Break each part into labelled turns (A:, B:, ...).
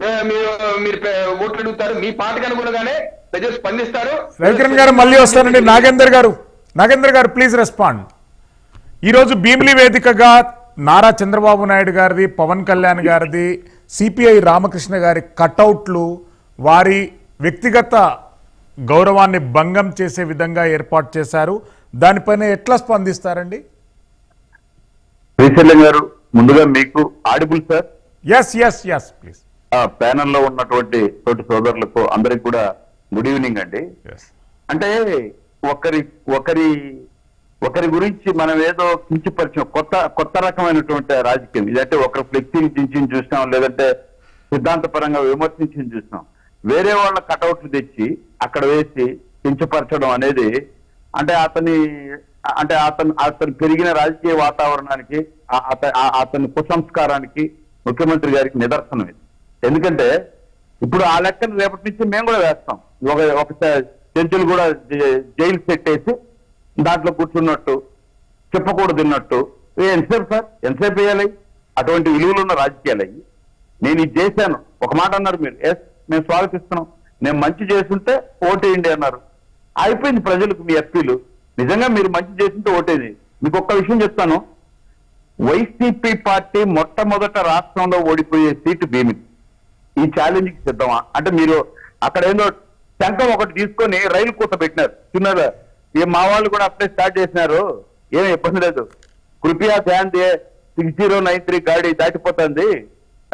A: ఏ, మీరు మీరు పె- ఓట్లు అడుగుతారు మీ పాటకు అనుగుణంగానే ప్రజలు స్పందిస్తారు
B: రవికిరణ్ గారు మళ్ళీ వస్తానండి నాగేందర్ గారు నాగేందర్ గారు ప్లీజ్ రెస్పాండ్ ఈరోజు భీమిలి వేదికగా నారా చంద్రబాబు నాయుడు గారిది పవన్ కళ్యాణ్ గారిది సిపిఐ రామకృష్ణ గారి కటౌట్లు వారి వ్యక్తిగత గౌరవాన్ని భంగం చేసే విధంగా ఏర్పాటు చేశారు దానిపైన ఎట్లా స్పందిస్తారండి
C: శ్రీశైలం గారు ముందుగా మీకు audible sir
B: yes yes yes please
C: ఆ ప్యానెల్లో ఉన్నటువంటి తోటి సోదరులకు అందరికి కూడా గుడ్ ఈవినింగ్ అండి
B: ఎస్
C: అంటే ఒకరి ఒకరి ఒకరి గురించి మనం ఏదో కించపరిచాం కొత్త కొత్త రకమైనటువంటి రాజకీయం ఇదంటే ఒకరు ఫ్లెక్సీని చించి చూసినాం లేదంటే సిద్ధాంతపరంగా విమర్శించి చూసినాం వేరే వాళ్ళ కటౌట్లు తెచ్చి అక్కడ వేసి కించపరచడం అనేది అంటే అతని అంటే అతను అతను పెరిగిన రాజకీయ వాతావరణానికి ఆ- అత- ఆ- అతని కుసంస్కారానికి ముఖ్యమంత్రి గారికి నిదర్శనం ఇది ఎందుకంటే ఇప్పుడు ఆ లెక్కను రేపటి నుంచి మేము కూడా వేస్తాం ఒక ఒక చెంచులు కూడా జై- జైలు సెట్ వేసి దాంట్లో కూర్చున్నట్టు చెప్పకూడదు తిన్నట్టు ఏ ఎంతసేపు సార్ ఎంతసేపు వేయాలి అటువంటి విలువలు ఉన్న రాజకీయాలు అయ్యి నేను ఇది చేశాను ఒక మాట అన్నారు మీరు ఎస్ మేము స్వాగతిస్తున్నాం నేను మంచి చేస్తుంటే ఓటేయండి అన్నారు అయిపోయింది ప్రజలకు మీ ఎస్పీలు నిజంగా మీరు మంచి చేస్తుంటే ఓటేది మీకు ఒక్క విషయం చెప్తాను వైసీపీ పార్టీ మొట్టమొదట రాష్ట్రంలో ఓడిపోయే సీటు భీమి ఈ ఛాలెంజ్ కి సిద్ధమా అంటే మీరు అక్కడ ఏందో శంఖం ఒకటి తీసుకొని రైలు కూత పెట్టినారు చిన్నదా ఈ మా వాళ్ళు కూడా అప్పుడే స్టార్ట్ చేసినారు ఏమి ఇబ్బంది లేదు కృపయా ధ్యాన్ దే సిక్స్ జీరో నైన్ త్రీ గాడి దాటిపోతుంది ఆ,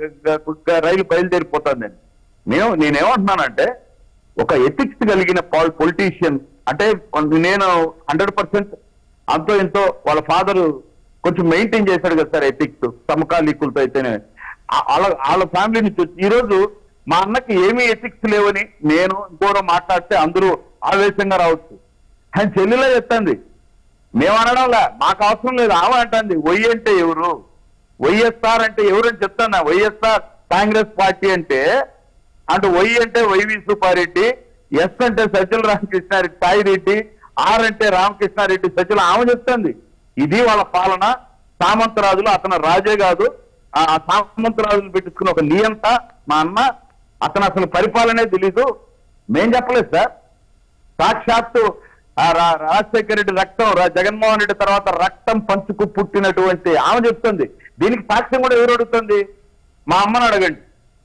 C: ఆ, రైలు బయలుదేరిపోతుంది అని నేను నేనేమంటున్నానంటే ఒక ఎథిక్స్ కలిగిన పొలిటీషియన్ అంటే నేను హండ్రెడ్ పర్సెంట్ అంతో ఇంతో వాళ్ళ ఫాదర్ కొంచెం మెయింటైన్ చేశాడు కదా సార్ ఎథిక్స్ సమకాలీకులతో అయితేనే ఆ- వాళ్ళ వాళ్ళ ఫ్యామిలీ నుంచి వచ్చి ఈ రోజు మా అన్నకి ఏమీ ఎథిక్స్ లేవని నేను ఇంకోరో మాట్లాడితే అందరూ ఆవేశంగా రావచ్చు ఆయన చెల్లెలే చెప్తాంది మేము అనడంలా మాకు అవసరం లేదు ఆమె అంటుంది వై అంటే ఎవరు వైఎస్ఆర్ అంటే ఎవరని చెప్తాను వైఎస్ఆర్ కాంగ్రెస్ పార్టీ అంటే అంటే వై అంటే వైవి సుబ్బారెడ్డి ఎస్ అంటే సజ్జల రామకృష్ణారెడ్డి సాయిరెడ్డి ఆర్ అంటే రామకృష్ణారెడ్డి సజ్జల ఆమె చెప్తుంది ఇది వాళ్ళ పాలన సామంతరాజులు అతను రాజే కాదు ఆ సామంతరాజులు పెట్టించుకున్న ఒక నియంత మా అన్న అతను అసలు పరిపాలనే తెలీదు మేం చెప్పలేదు సార్ సాక్షాత్తు ఆ రా- రాజశేఖర రెడ్డి రక్తం రా- జగన్మోహన్ రెడ్డి తర్వాత రక్తం పంచుకు పుట్టినటువంటి ఆమె చెప్తుంది దీనికి సాక్ష్యం కూడా ఎవరు అడుగుతుంది మా అమ్మని అడగండి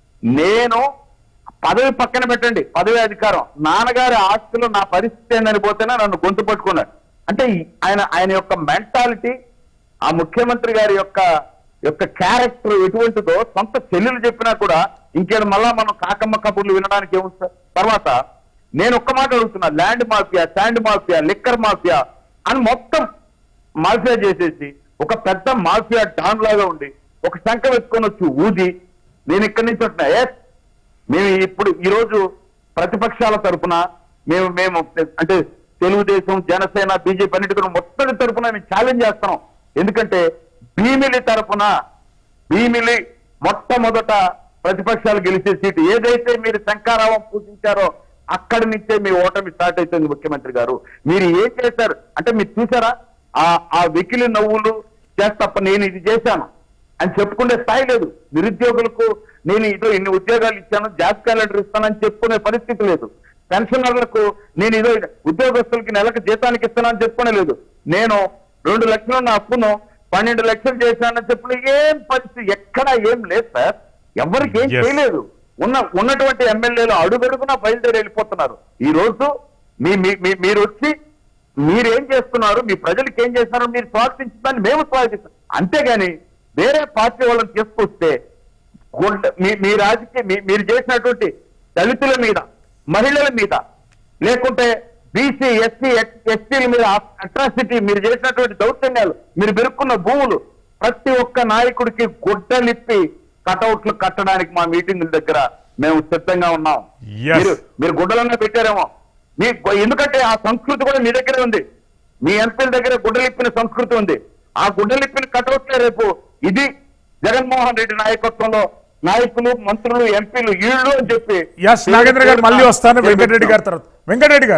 C: నేను పదవి పక్కన పెట్టండి పదవి అధికారం నాన్నగారి ఆస్తిలో నా పరిస్థితి ఏందని పోతేనే నన్ను గొంతు పట్టుకున్నాడు అంటే ఈ- ఆయన ఆయన యొక్క మెంటాలిటీ ఆ ముఖ్యమంత్రి గారి యొక్క యొక్క క్యారెక్టర్ ఎటువంటిదో సొంత చెల్లెలు చెప్పినా కూడా ఇంకేం మళ్ళా మనం కాకమ్మ కబుర్లు వినడానికి ఏముంది సార్ తర్వాత నేను ఒక్క మాట అడుగుతున్నా land mafia sand mafia liquor mafia అని మొత్తం మాఫియా చేసేసి ఒక పెద్ద మాఫియా డాన్ లాగా ఉండి ఒక శంఖ ఎత్తుకొని వచ్చి ఊది నేను ఇక్కడి నుంచి ఉంటున్నా ఏ మేము ఇప్పుడు ఈ రోజు ప్రతిపక్షాల తరపున మేము మేము అంటే తెలుగుదేశం జనసేన బీజేపీ అన్నిటి కూడా మొత్తం తరపున మేము ఛాలెంజ్ చేస్తున్నాం ఎందుకంటే భీమిలి తరపున భీమిలి మొట్టమొదట ప్రతిపక్షాలు గెలిచే సీటు ఏదైతే మీరు శంకారావం పూజించారో అక్కడి నుంచే మీ ఓటమి స్టార్ట్ అవుతుంది ముఖ్యమంత్రి గారు మీరు ఏం చేశారు అంటే మీరు చూసారా ఆ ఆ వెకిలి నవ్వులు చేస్తప్ప నేను ఇది చేశాను అని చెప్పుకునే స్థాయి లేదు నిరుద్యోగులకు నేను ఇదో ఇన్ని ఉద్యోగాలు ఇచ్చాను జాబ్ క్యాలెండర్ ఇస్తానని చెప్పుకునే పరిస్థితి లేదు పెన్షనర్లకు నేను ఇదో ఉద్యోగస్తులకి నెలకు జీతానికి ఇస్తానని చెప్పుకునే లేదు నేను రెండు లక్షలు నా అప్పును పన్నెండు లక్షలు చేశానని చెప్పిన ఏం పరిస్థితి ఎక్కడ ఏం లేదు సార్ ఎవరికి ఏం
B: Yes.
C: చేయలేదు ఉన్న ఉన్నటువంటి ఎమ్మెల్యేలు అడుగడుగునా బయలుదేరి వెళ్ళిపోతున్నారు ఈ రోజు మీ మీ- మీ- మీరు వచ్చి మీరేం చేస్తున్నారు మీ ప్రజలకు ఏం చేస్తున్నారు మీరు స్వాగతించిందని మేము స్వాగతిస్తాం అంతేగాని వేరే పార్టీ వాళ్ళని తీసుకొస్తే గుండె- మీ మీ రాజకీయ మీ- మీరు చేసినటువంటి దళితుల మీద మహిళల మీద లేకుంటే బీసీ ఎస్సీ ఎస్టీల మీద అట్రాసిటీ మీరు చేసినటువంటి దౌర్జన్యాలు మీరు పెరుక్కున్న భూములు ప్రతి ఒక్క నాయకుడికి గుడ్డలిప్పి కటౌట్లు కట్టడానికి మా మీటింగుల దగ్గర మేము సిద్ధంగా ఉన్నాం
B: Yes.
C: మీరు మీరు గుడ్డలన్నా పెట్టారేమో మీ ఎందుకంటే ఆ సంస్కృతి కూడా మీ దగ్గరే ఉంది మీ ఎంపీల దగ్గర గుడ్డలిప్పిన సంస్కృతి ఉంది ఆ గుడ్డలిప్పిన కటౌట్లే రేపు ఇది జగన్మోహన్ రెడ్డి నాయకత్వంలో నాయకులు మంత్రులు ఎంపీలు ఈళ్ళు అని చెప్పి
B: ఎస్ నాగేంద్ర గారు మళ్ళీ వస్తాను వెంకటరెడ్డి గారి తర్వాత వెంకటరెడ్డి గారు